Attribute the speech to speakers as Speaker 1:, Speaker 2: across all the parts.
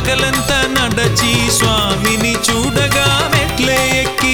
Speaker 1: పగలంతా నడచి స్వామిని చూడగా మెట్లే ఎక్కి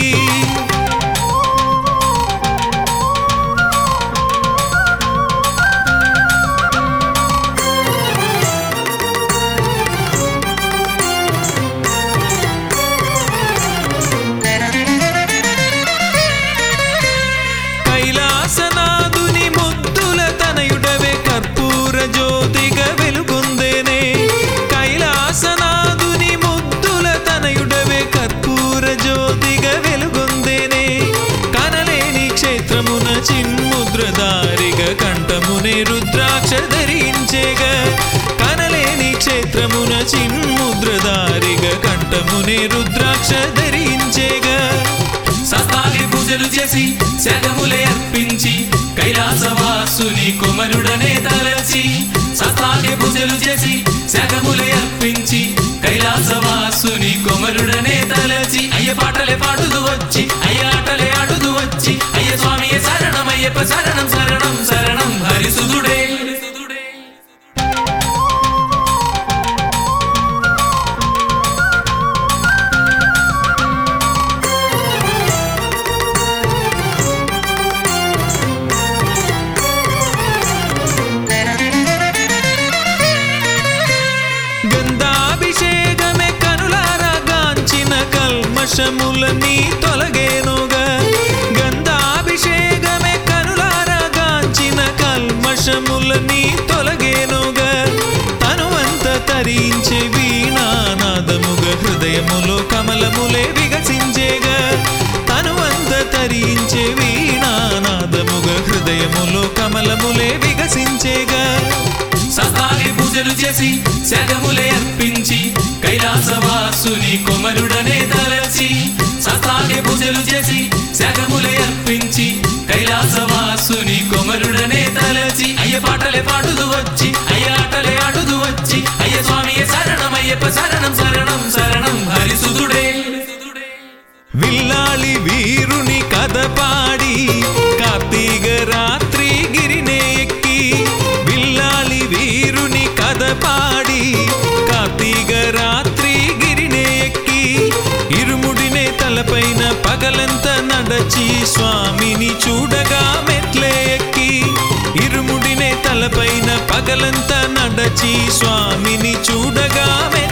Speaker 1: కైలాసనాథుని ముద్దుల తనయుడవే కర్పూర జ్యోతిగా వెలుగొందేనే కైలాసనాథుని ముద్దుల తనయుడవే కర్పూర జ్యోతిగా వెలుగొందేనే కనలేని క్షేత్రమున చిన్ముద్రదారిగా కంఠమునే రుద్రాక్ష ధరించేగా కనలేని క్షేత్రమున చిన్ముద్రదారిగా కంఠమునే రుద్రాక్ష ధరించేగా
Speaker 2: సస్తాగి పూజలు చేసి శగములే అర్పించి కైలాసవాసుని కుమరుడనే తలచి సస్తాగి పూజలు చేసి శగములే అర్పించి కైలాసవాసుని కుమరుడనే తలచి అయ్య పాటలే పాడుదు వచ్చి అయ్య ఆటలే ఆడుదు వచ్చి అయ్య స్వామి శరణం అయ్యప్ప శరణం శరణం శరణం హరిసుదుడే
Speaker 1: గంధాభిషేకమే కనులారా గాంచిన కల్మషములన్నీ తొలగేనుగా గంధాభిషేకమే కనులారా గాంచిన కల్మషములన్నీ తొలగేనుగా తనువంత తరించే వీణానాదముగా హృదయములో కమలములే వికసించేగా తనువంత తరించే వీణానాదముగా హృదయములో కమలములే వికసించేగా
Speaker 2: సస్తాగి పూజలు చేసి శగములే అర్పించి కైలాసవాసుని కుమరుడనే తలచి సస్తాగి పూజలు చేసి శగములే అర్పించి కైలాసవాసుని కుమరుడనే తలచి అయ్య పాటలే పాడుదు వచ్చి అయ్య ఆటలే ఆడుదు వచ్చి అయ్య స్వామి శరణం అయ్యప్ప శరణం శరణం శరణం హరిసుదుడే
Speaker 1: విల్లాలి వీరుని కథ పాడి కార్తీక రాత్రి గిరినే ఎక్కి విల్లాలి వీరుని కథ పాడి కార్తీక రాత్రి గిరినే ఎక్కి ఇరుముడినే తలపైన పగలంతా నడచి స్వామిని చూడగా మెట్లే ఎక్కి ఇరుముడినే తలపైన పగలంతా నడచి స్వామిని చూడగా మెట్లే